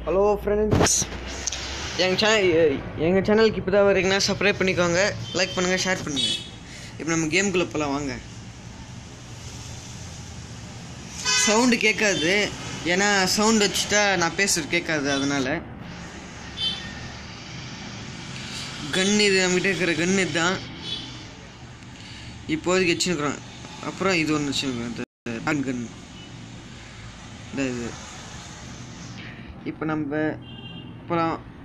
hello friends எங்கள் channel எங்கள் சேனலுக்கு இப்போ தான் வரீங்கன்னா சப்ஸ்கிரைப் பண்ணிக்கோங்க லைக் பண்ணுங்கள் ஷேர் பண்ணுங்கள் இப்போ நம்ம கேம்குள்ளே போகலாம் வாங்க சவுண்டு கேட்காது ஏன்னா சவுண்ட் வச்சுட்டா நான் பேசுறது கேட்காது அதனால் கன் இது நம்மகிட்ட இருக்கிற கன் இதுதான் இப்போதைக்கு வச்சுருக்குறோம் அப்புறம் இது ஒன்று வச்சுருக்கோம் இந்த கன் இந்த இது இப்போ நம்ம போகலாம்